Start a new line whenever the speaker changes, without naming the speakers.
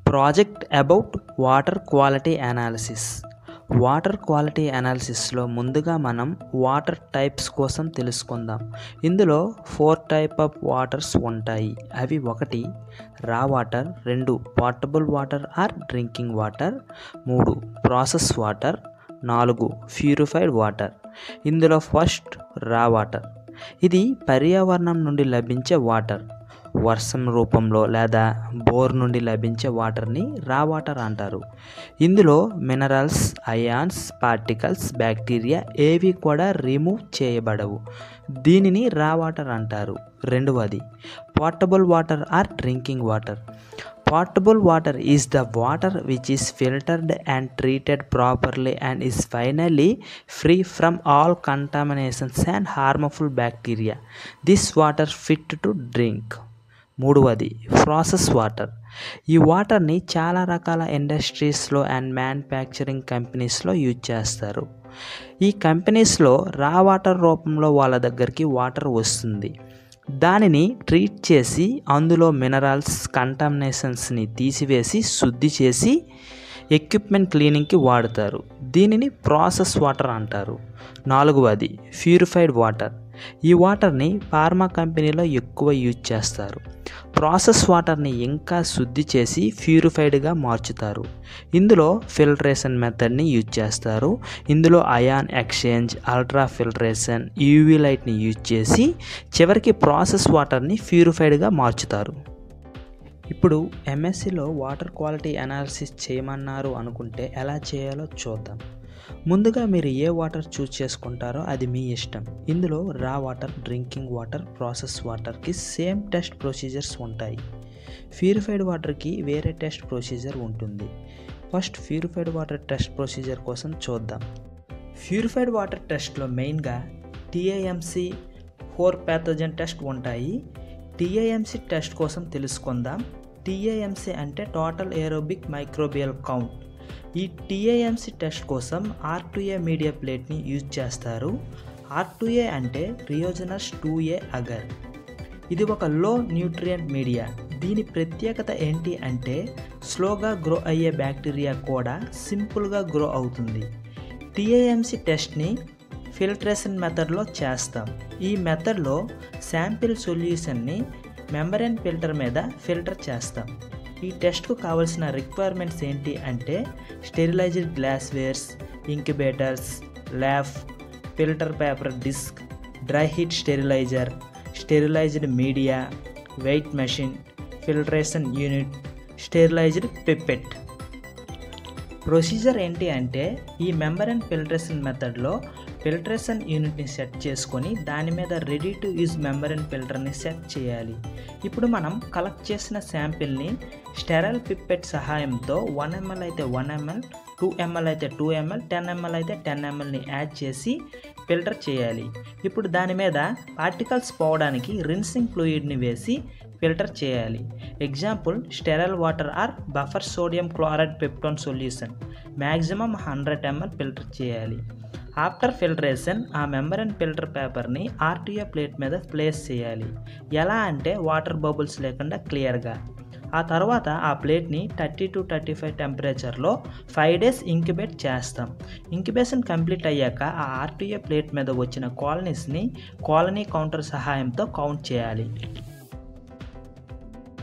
project about water quality analysis water quality అనాలిసిస్లో ముందుగా మనం వాటర్ టైప్స్ కోసం తెలుసుకుందాం ఇందులో ఫోర్ టైప్ ఆఫ్ వాటర్స్ ఉంటాయి అవి ఒకటి రా వాటర్ రెండు portable water or drinking water మూడు ప్రాసెస్ వాటర్ నాలుగు ప్యూరిఫైడ్ వాటర్ ఇందులో ఫస్ట్ రా వాటర్ ఇది పర్యావరణం నుండి లభించే వాటర్ వర్షం రూపంలో లేదా బోర్ నుండి లభించే వాటర్ని రా వాటర్ అంటారు ఇందులో మినరల్స్ అయాన్స్ పార్టికల్స్ బ్యాక్టీరియా ఏవి కూడా రిమూవ్ చేయబడవు దీనిని రా వాటర్ అంటారు రెండవది portable water or drinking water portable water is the water which is filtered and treated properly and is finally free from all contaminations and harmful bacteria this water fit to drink మూడవది process water ఈ వాటర్ని చాలా రకాల ఇండస్ట్రీస్లో and manufacturing కంపెనీస్లో use చేస్తారు ఈ కంపెనీస్లో రా వాటర్ రూపంలో వాళ్ళ దగ్గరికి వాటర్ వస్తుంది దానిని ట్రీట్ చేసి అందులో మినరల్స్ కంటామినేషన్స్ని తీసివేసి శుద్ధి చేసి ఎక్విప్మెంట్ క్లీనింగ్కి వాడతారు దీనిని ప్రాసెస్ వాటర్ అంటారు నాలుగవది ప్యూరిఫైడ్ వాటర్ ఈ వాటర్ని ఫార్మా కంపెనీలో ఎక్కువ యూజ్ చేస్తారు ప్రాసెస్ వాటర్ని ఇంకా శుద్ధి చేసి ప్యూరిఫైడ్గా మార్చుతారు ఇందులో ఫిల్టరేషన్ మెథడ్ని యూజ్ చేస్తారు ఇందులో ion exchange ultra filtration UV లైట్ని యూజ్ చేసి చివరికి ప్రాసెస్ వాటర్ని ప్యూరిఫైడ్గా మార్చుతారు ఇప్పుడు ఎంఎస్సిలో వాటర్ క్వాలిటీ అనాలిసిస్ చేయమన్నారు అనుకుంటే ఎలా చేయాలో చూద్దాం ముందుగా మీరు ఏ వాటర్ చూస్ చేసుకుంటారో అది మీ ఇష్టం ఇందులో raw water drinking water process వాటర్కి సేమ్ టెస్ట్ ప్రొసీజర్స్ ఉంటాయి ప్యూరిఫైడ్ వాటర్కి వేరే టెస్ట్ ప్రొసీజర్ ఉంటుంది first purified water test procedure కోసం చూద్దాం ప్యూరిఫైడ్ వాటర్ టెస్ట్లో మెయిన్గా టీఐఎంసి ఫోర్ ప్యాథోజన్ టెస్ట్ ఉంటాయి టీఐఎంసి టెస్ట్ కోసం తెలుసుకుందాం టీఐఎంసి అంటే టోటల్ ఏరోబిక్ మైక్రోబియల్ కౌంట్ ఈ టీఐఎంసి టెస్ట్ కోసం ఆర్టుఏ మీడియా ప్లేట్ని యూజ్ చేస్తారు ఆర్టుఏ అంటే రియోజనస్ టూ ఏ అగర్ ఇది ఒక లో న్యూట్రియంట్ మీడియా దీని ప్రత్యేకత ఏంటి అంటే స్లోగా గ్రో అయ్యే బ్యాక్టీరియా కూడా సింపుల్గా గ్రో అవుతుంది టీఐఎంసి టెస్ట్ని ఫిల్ట్రేషన్ మెథడ్లో చేస్తాం ఈ మెథడ్లో శాంపిల్ సొల్యూషన్ని మెంబరెన్ ఫిల్టర్ మీద ఫిల్టర్ చేస్తాం ఈ టెస్ట్కు కావాల్సిన రిక్వైర్మెంట్స్ ఏంటి అంటే sterilized glasswares incubators LAF filter paper disc dry heat sterilizer sterilized media weight machine filtration unit sterilized pipette procedure ఏంటి అంటే ఈ మెంబరెన్ ఫిల్టరేషన్ మెథడ్లో ఫిల్టరేషన్ యూనిట్ని సెట్ చేసుకొని దాని మీద రెడీ టు యూజ్ మెంబరెన్ ఫిల్టర్ని సెట్ చేయాలి ఇప్పుడు మనం కలెక్ట్ చేసిన శాంపిల్ని స్టెరల్ పిప్పెట్ సహాయంతో వన్ ఎంఎల్ అయితే వన్ ఎంఎల్ టూ ఎంఎల్ అయితే టూ ఎంఎల్ టెన్ ఎంఎల్ అయితే టెన్ ఎంఎల్ని యాడ్ చేసి ఫిల్టర్ చేయాలి ఇప్పుడు దాని మీద పార్టికల్స్ పోవడానికి రిన్సింగ్ ఫ్లూయిడ్ని వేసి ఫిల్టర్ చేయాలి example sterile water or buffer sodium chloride peptone solution maximum hundred ML filter చేయాలి ఆఫ్టర్ ఫిల్టరేషన్ ఆ మెంబరన్ ఫిల్టర్ పేపర్ని ఆర్టీఏ ప్లేట్ మీద ప్లేస్ చేయాలి ఎలా అంటే వాటర్ బబుల్స్ లేకుండా క్లియర్గా ఆ తర్వాత ఆ ప్లేట్ని థర్టీ టు థర్టీ ఫైవ్ టెంపరేచర్లో ఫైవ్ డేస్ ఇంక్యుబేట్ చేస్తాం ఇంక్యుబేషన్ కంప్లీట్ అయ్యాక ఆ ఆర్టీఏ ప్లేట్ మీద వచ్చిన కాలనీస్ని కాలనీ కౌంటర్ సహాయంతో కౌంట్ చేయాలి